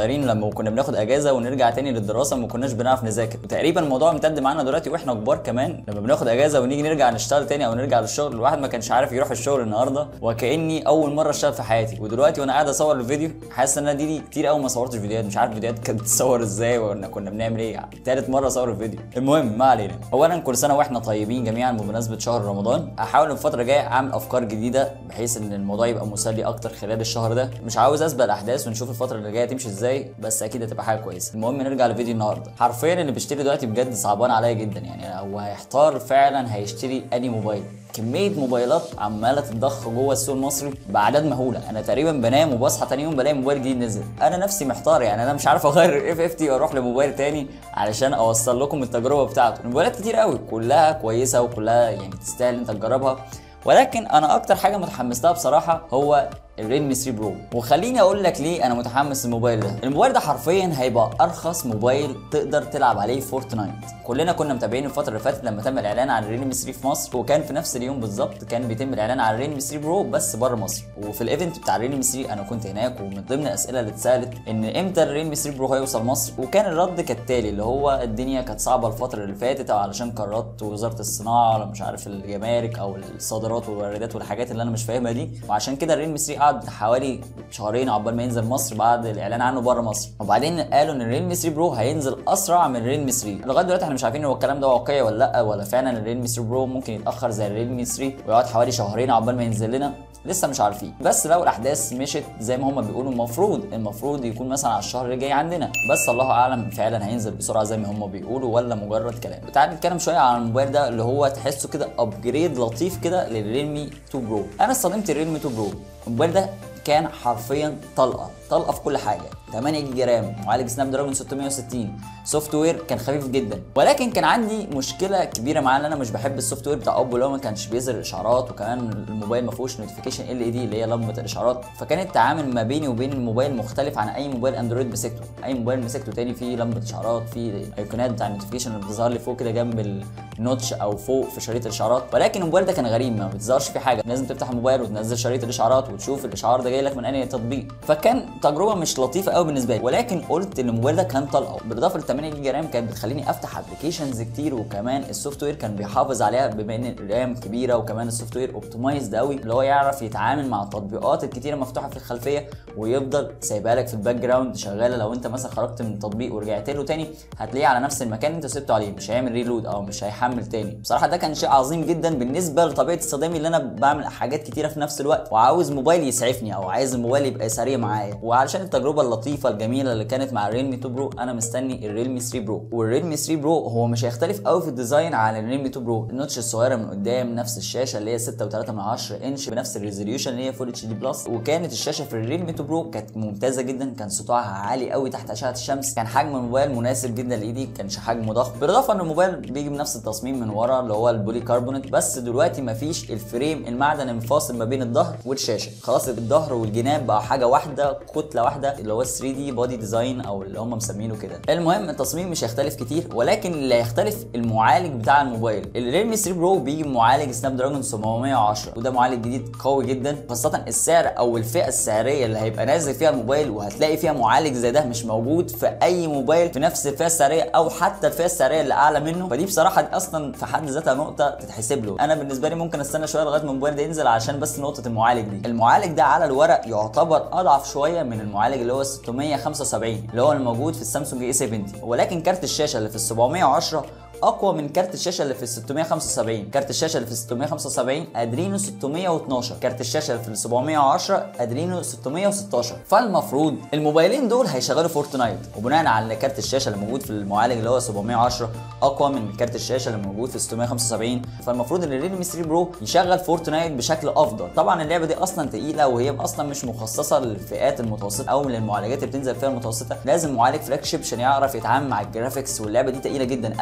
صغيرين لما كنا بناخد اجازه ونرجع تاني للدراسه ما كناش بنعرف نذاكر وتقريبا الموضوع امتد معانا دلوقتي واحنا كبار كمان لما بناخد اجازه ونيجي نرجع نشتغل تاني او نرجع للشغل الواحد ما كانش عارف يروح الشغل النهارده وكاني اول مره اشتغل في حياتي ودلوقتي وانا قاعد اصور الفيديو حاسس ان انا دي, دي كتير قوي ما صورتش فيديوهات مش عارف فيديوهات كانت بتتصور ازاي ولا كنا بنعمل ايه يعني تالت مره اصور الفيديو المهم ما علينا اولا كل سنه واحنا طيبين جميعا بمناسبه شهر رمضان احاول الفتره الجايه اعمل افكار جديده بحيث ان الموضوع يبقى مسلي اكتر خلال الشهر ده مش عاوز اسبق الاحداث ونشوف الفتره اللي جايه تمشي ازاي بس اكيد هتبقى حاجه كويسه المهم نرجع لفيديو النهارده حرفيا اللي بيشتري دلوقتي بجد صعبان عليا جدا يعني هو هيحتار فعلا هيشتري اني موبايل كميه موبايلات عماله تتضخ جوه السوق المصري باعداد مهوله انا تقريبا بنام وبصحى تاني يوم بلاقي موبايل جديد نزل انا نفسي محتار يعني انا مش عارف اغير الاف اف تي واروح لموبايل تاني علشان اوصل لكم التجربه بتاعته الموبايلات كتير قوي كلها كويسه وكلها يعني تستاهل انت تجربها ولكن انا اكتر حاجه متحمس لها بصراحه هو الريلمي 3 برو وخليني اقول لك ليه انا متحمس الموبايل ده الموبايل ده حرفيا هيبقى ارخص موبايل تقدر تلعب عليه فورتنايت كلنا كنا متابعين الفتره اللي فاتت لما تم الاعلان عن الريلمي 3 في مصر وكان في نفس اليوم بالظبط كان بيتم الاعلان عن الريلمي 3 برو بس بره مصر وفي الايفنت بتاع الريلمي 3 انا كنت هناك ومن ضمن الاسئله اللي اتسالت ان امتى الريلمي 3 برو هيوصل مصر وكان الرد كالتالي اللي هو الدنيا كانت صعبه الفتره اللي فاتت او علشان قرارات وزاره الصناعه ولا مش عارف الجمارك او الصادرات والواردات والحاجات اللي انا مش فاهمها دي وعشان كده الريلمي 3 قعد حوالي شهرين عقبال ما ينزل مصر بعد الاعلان عنه بره مصر وبعدين قالوا ان الريلمي 3 برو هينزل اسرع من الريلمي 3 لغايه دلوقتي احنا مش عارفين هو الكلام ده واقعي ولا لا ولا فعلا الريلمي 3 برو ممكن يتاخر زي الريلمي 3 ويقعد حوالي شهرين عقبال ما ينزل لنا لسه مش عارفين بس لو الاحداث مشت زي ما هم بيقولوا المفروض المفروض يكون مثلا على الشهر اللي جاي عندنا بس الله اعلم فعلا هينزل بسرعه زي ما هم بيقولوا ولا مجرد كلام تعال نتكلم شويه عن الموبايل ده اللي هو تحسه كده ابجريد لطيف كده للريلمي 2 برو انا استخدمت الريلمي 2 برو الموبايل ده كان حرفيا طلقه طلقه في كل حاجه 8 جيجا رام معالج سناب دراجون 660 سوفت وير كان خفيف جدا ولكن كان عندي مشكله كبيره معاه ان انا مش بحب السوفت وير بتاع اوبو اللي هو ما كانش بيظهر اشعارات وكمان الموبايل ما فيهوش نوتيفيكيشن ال اي دي اللي هي لمبه الاشعارات فكان التعامل ما بيني وبين الموبايل مختلف عن اي موبايل اندرويد مسكته اي موبايل مسكته تاني فيه لمبه اشعارات فيه ايقونات بتاع النوتيفيكيشن اللي بتظهر لي فوق كده جنب النوتش او فوق في شريط الاشعارات ولكن الموبايل ده كان غريب ما بتظهرش فيه حاجه لازم تفتح الموبايل وتنزل شريط الاشعارات وتشوف الاشعار ده جاي لك من انهي تطبيق فكان تجربه مش لطيفه قوي بالنسبه لي ولكن قلت ان الموبايل ده كان طلقه بالاضافه ل 8 جيجا رام كانت بتخليني افتح ابلكيشنز كتير وكمان السوفت وير كان بيحافظ عليها بما ان الرام كبيره وكمان السوفت وير اوبتمايزد قوي اللي هو يعرف يتعامل مع التطبيقات الكتيره مفتوحه في الخلفيه ويفضل سايبها لك في الباك جراوند شغاله لو انت مثلا خرجت من التطبيق ورجعت له تاني هتلاقيه على نفس المكان اللي انت سبته عليه مش هيعمل ريلود او مش هيحمل تاني بصراحه ده كان شيء عظيم جدا بالنسبه لطبيعه استخدامي اللي انا بعمل حاجات كتيره في نفس الوقت وعاوز موبايل يسعفني او عايز الموبايل يبقى سريع معايا وعلشان التجربه اللطيفه الجميله اللي كانت مع الريلمي 2 برو انا مستني الريلمي 3 برو والريلمي 3 برو هو مش هيختلف قوي في الديزاين عن الريلمي 2 برو النوتش الصغيره من قدام نفس الشاشه اللي هي 6.3 انش بنفس الريزوليوشن اللي هي فول اتش دي بلس وكانت الشاشه في الريلمي 2 برو كانت ممتازه جدا كان سطوعها عالي قوي تحت اشعه الشمس كان حجم الموبايل مناسب جدا لايدي كانش حجمه ضخم بالاضافه ان الموبايل بيجي بنفس التصميم من ورا اللي هو البولي كربونات بس دلوقتي مفيش الفريم المعدن المفاصل ما بين الظهر والشاشه خلاص الظهر والجناب بقى حاجه واحده كتله واحده اللي هو 3 دي بودي ديزاين او اللي هم مسمينه كده المهم التصميم مش هيختلف كتير ولكن اللي هيختلف المعالج بتاع الموبايل الريلمي 3 برو بيجي بمعالج سناب دراجون 710 وده معالج جديد قوي جدا خاصه السعر او الفئه السعريه اللي هيبقى نازل فيها الموبايل وهتلاقي فيها معالج زي ده مش موجود في اي موبايل في نفس الفئه السعريه او حتى الفئه السعريه اللي اعلى منه فدي بصراحه دي اصلا في حد ذاتها نقطه تتحسب له انا بالنسبه لي ممكن استنى شويه لغايه ما الموبايل ده ينزل عشان بس نقطه المعالج دي المعالج ده على الورق يعتبر اضعف شويه من المعالج اللي هو 675 اللي هو الموجود في السامسونج اي 70 ولكن كارت الشاشه اللي في ال 710 اقوى من كارت الشاشه اللي في ال 675 كارت الشاشه اللي في ال 675 ادرينو 612 كارت الشاشه اللي في ال 710 ادرينو 616 فالمفروض الموبايلين دول هيشغلوا فورتنايت وبناء على كارت الشاشه اللي موجود في المعالج اللي هو 710 اقوى من كارت الشاشه اللي موجود في 675 فالمفروض ان الريلمي 3 برو يشغل فورتنايت بشكل افضل طبعا اللعبه دي اصلا تقيله وهي اصلا مش مخصصه للفئات المتوسطه او للمعالجات اللي بتنزل فيها المتوسطه لازم معالج فلاج شيب عشان يعرف يتعامل مع الجرافيكس واللعبه دي تقيله جدا اتقل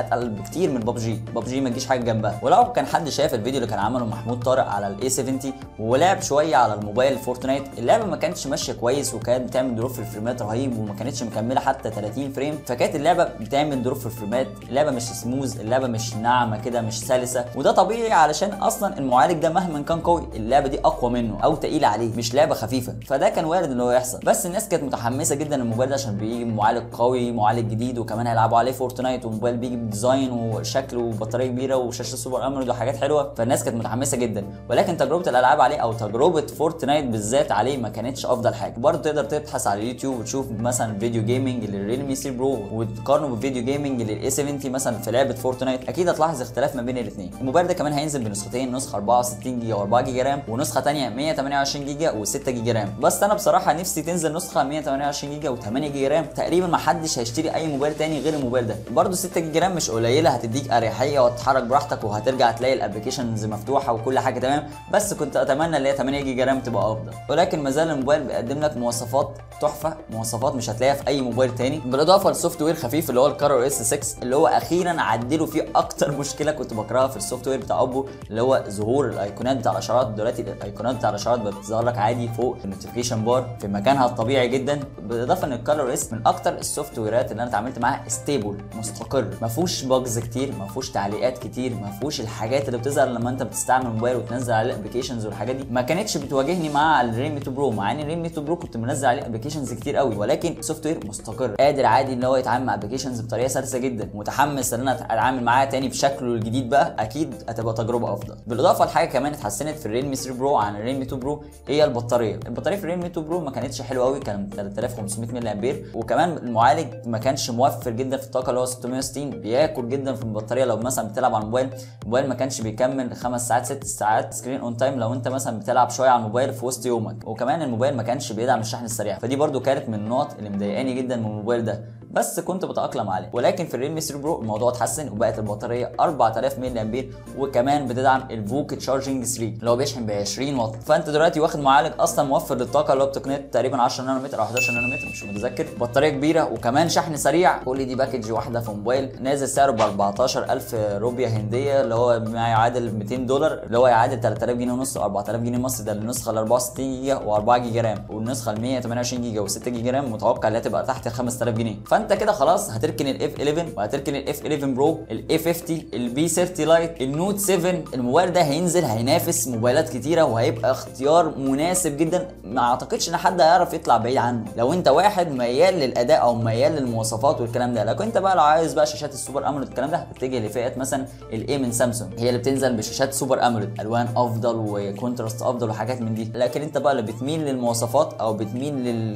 بكتير من ببجي ببجي ما تجيش حاجه جنبها ولو كان حد شاف الفيديو اللي كان عمله محمود طارق على الاي 70 ولعب شويه على الموبايل فورتنايت اللعبه ما كانتش ماشيه كويس وكانت بتعمل دروب في الفريمات رهيب وما كانتش مكمله حتى 30 فريم فكانت اللعبه بتعمل دروب في الفريمات اللعبه مش سموز اللعبه مش ناعمه كده مش سلسه وده طبيعي علشان اصلا المعالج ده مهما كان قوي اللعبه دي اقوى منه او تقيله عليه مش لعبه خفيفه فده كان وارد ان هو يحصل بس الناس كانت متحمسه جدا الموبايل ده عشان بيجي معالج قوي معالج جديد وكمان هيلعبوا عليه فورتنايت وموبايل بيجي بديزاين وشكل وبطاريه كبيره وشاشه سوبر اموليد وحاجات حلوه فالناس كانت متحمسه جدا ولكن تجربه الالعاب عليه او تجربه فورتنايت بالذات عليه ما كانتش افضل حاجه برضه تقدر تبحث على اليوتيوب وتشوف مثلا فيديو جيمنج للريلمي 3 برو وتقارنه بفيديو جيمنج للاي 70 مثلا في لعبه فورتنايت اكيد هتلاحظ اختلاف ما بين الاثنين الموبايل ده كمان هينزل بنسختين نسخه 64 جيجا و4 جيجا رام ونسخه ثانيه 128 جيجا و6 جيجا رام بس انا بصراحه نفسي تنزل نسخه 128 جيجا و8 جيجا رام تقريبا ما حدش هيشتري اي موبايل تاني غير الموبايل ده برضه 6 جيجا رام مش قليله هتديك اريحيه وتتحرك براحتك وهترجع تلاقي الابلكيشنز مفتوحه وكل حاجه تمام بس كنت اتمنى اللي هي 8 جيجا رام تبقى افضل ولكن ما زال الموبايل بيقدم لك مواصفات تحفه مواصفات مش هتلاقيها في اي موبايل تاني بالاضافه للسوفت وير خفيف اللي هو الكارو اس 6 اللي هو اخيرا عدلوا فيه اكتر مشكله كنت بكرهها في السوفت وير بتاع اوبو اللي هو ظهور الايقونات بتاع الاشارات دلوقتي الايقونات بتاع الاشارات بقت بتظهر لك عادي فوق النوتيفيكيشن بار في مكانها الطبيعي جدا بالاضافه ان الكالر اس من اكتر السوفت ويرات اللي انا اتعاملت معاها ستيبل مستقر ما فيهوش باجز كتير ما فيهوش تعليقات كتير ما فيهوش الحاجات اللي بتظهر لما انت بتستعمل الموبايل وتنزل عليه الابلكيشنز والحاجات دي ما كانتش بتواجهني مع الريلمي 2 برو مع ان الريلمي 2 برو كنت منزل عليه ابلكيشنز كتير قوي ولكن سوفت وير مستقر قادر عادي ان هو يتعامل مع ابلكيشنز بطريقه سلسه جدا متحمس ان انا اتعامل معاه تاني بشكله الجديد بقى اكيد هتبقى تجربه افضل بالاضافه لحاجه كمان اتحسنت في الريلمي 3 برو عن الريلمي 2 برو هي البطاريه البطاريه في الريلمي 2 برو ما كانتش حلوه قوي كان 3500 ملي امبير وكمان المعالج ما كانش موفر جدا في الطاقه اللي هو 660 بياكل جدا في البطاريه لو مثلا بتلعب على الموبايل الموبايل ما كانش بيكمل 5 ساعات 6 ساعات سكرين اون تايم لو انت مثلا بتلعب شويه على الموبايل في وسط يومك وكمان الموبايل ما كانش بيدعم الشحن السريع فدي برده كانت من النقط اللي مضايقاني جدا من الموبايل ده بس كنت بتاقلم عليه ولكن في الريلمي 3 برو الموضوع اتحسن وبقت البطاريه 4000 ملي امبير وكمان بتدعم الفوك تشارجنج 3 اللي هو بيشحن ب 20 واط فانت دلوقتي واخد معالج اصلا موفر للطاقه اللي هو بتقنيه تقريبا 10 نانومتر او 11 نانومتر مش متذكر بطاريه كبيره وكمان شحن سريع كل دي باكج واحده في موبايل نازل سعره ب 14000 روبيا هنديه اللي هو ما يعادل 200 دولار اللي هو يعادل 3000 جنيه ونص او 4000 جنيه مصري ده النسخه ال 64 جيجا و4 جيجا رام والنسخه ال 128 جيجا و6 جيجا رام متوقع انها تبقى تحت ال 5000 جنيه فانت كده خلاص هتركن الاف 11 وهتركن الاف 11 برو الاي 50 البي 30 لايت النوت 7 الموبايل ده هينزل هينافس موبايلات كتيره وهيبقى اختيار مناسب جدا ما اعتقدش ان حد هيعرف يطلع بعيد عنه لو انت واحد ميال للاداء او ميال للمواصفات والكلام ده لكن انت بقى لو عايز بقى شاشات السوبر اموليد الكلام ده هتتجه لفئه مثلا الاي من سامسونج هي اللي بتنزل بشاشات سوبر اموليد الوان افضل وكونتراست افضل وحاجات من دي لكن انت بقى اللي بتميل للمواصفات او بتميل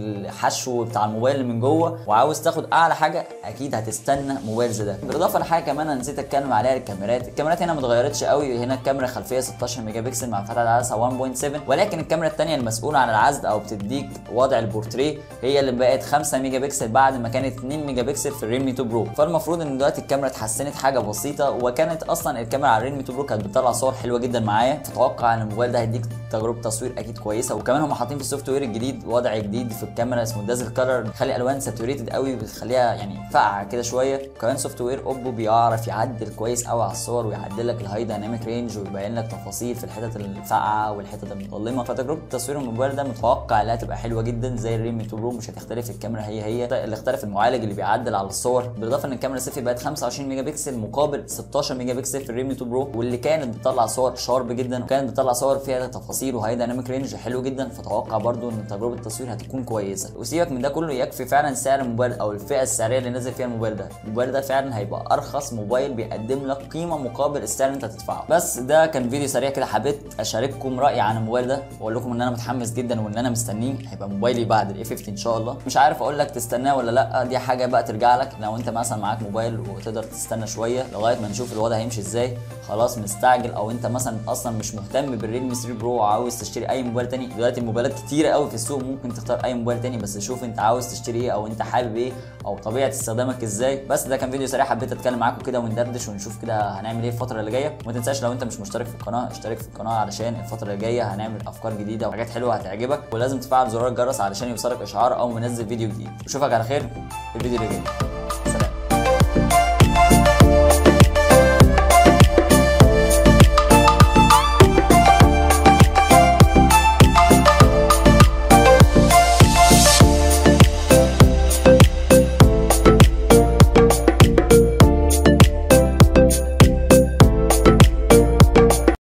للحشو بتاع الموبايل اللي من جوه وعاوز تاخد اعلى حاجه اكيد هتستنى موبايل زي ده بالاضافه لحاجه كمان انا نسيت اتكلم عليها الكاميرات الكاميرات هنا ما اتغيرتش قوي هنا الكاميرا الخلفيه 16 ميجا بكسل مع فتحه العدسه 1.7 ولكن الكاميرا الثانيه المسؤوله عن العزل او بتديك وضع البورتريه هي اللي بقت 5 ميجا بكسل بعد ما كانت 2 ميجا بكسل في الريلمي 2 برو فالمفروض ان دلوقتي الكاميرا اتحسنت حاجه بسيطه وكانت اصلا الكاميرا على الريلمي 2 برو كانت بتطلع صور حلوه جدا معايا اتوقع ان الموبايل ده هيديك تجربه تصوير اكيد كويسه وكمان هم حاطين في السوفت وير الجديد وضع جديد في الكاميرا اسمه دازل كلر بيخلي الوان ساتوريتد قوي بتخليها يعني فاقعه كده شويه وكمان سوفت وير اوبو بيعرف يعدل كويس قوي على الصور ويعدل لك الهاي دايناميك رينج ويبين لك تفاصيل في الحتت الفاقعه والحتت المظلمه فتجربه تصوير الموبايل ده متوقع انها تبقى حلوه جدا زي الريلمي 2 برو مش هتختلف الكاميرا هي هي اللي اختلف المعالج اللي بيعدل على الصور بالاضافه ان الكاميرا السيلفي بقت 25 ميجا بكسل مقابل 16 ميجا بكسل في الريلمي 2 برو واللي كانت بتطلع صور شارب جدا وكانت بتطلع صور فيها تفاصيل وهاي دايناميك رينج حلو جدا فتوقع برضو ان تجربه التصوير هتكون كويسه وسيبك من ده كله يكفي فعلا سعر الموبايل او الفئه السعريه اللي نزل فيها الموبايل ده الموبايل ده فعلا هيبقى ارخص موبايل بيقدم لك قيمه مقابل السعر اللي انت هتدفعه بس ده كان فيديو سريع كده حبيت اشارككم رايي عن الموبايل ده واقول لكم ان انا متحمس جدا وان انا مستنيه هيبقى موبايلي بعد الاي 50 ان شاء الله مش عارف اقول لك تستناه ولا لا دي حاجه بقى ترجع لك لو انت مثلا معاك موبايل وتقدر تستنى شويه لغايه ما نشوف الوضع هيمشي ازاي خلاص مستعجل او انت مثلا اصلا مش مهتم بالريلمي 3 برو وعاوز تشتري اي موبايل تاني دلوقتي الموبايلات كتيره قوي في السوق ممكن تختار اي موبايل تاني بس شوف انت عاوز تشتري ايه او انت حابب ايه او طبيعه استخدامك ازاي بس ده كان فيديو سريع حبيت اتكلم معاكم كده وندردش ونشوف كده هنعمل ايه الفتره اللي جايه وما تنساش لو انت مش مشترك في القناه اشترك في القناه علشان الفتره اللي جايه هنعمل افكار جديده وحاجات حلوه هتعجبك ولازم تفعل زرار الجرس علشان يوصلك اشعار او منزل فيديو جديد اشوفك على خير في الفيديو اللي جاي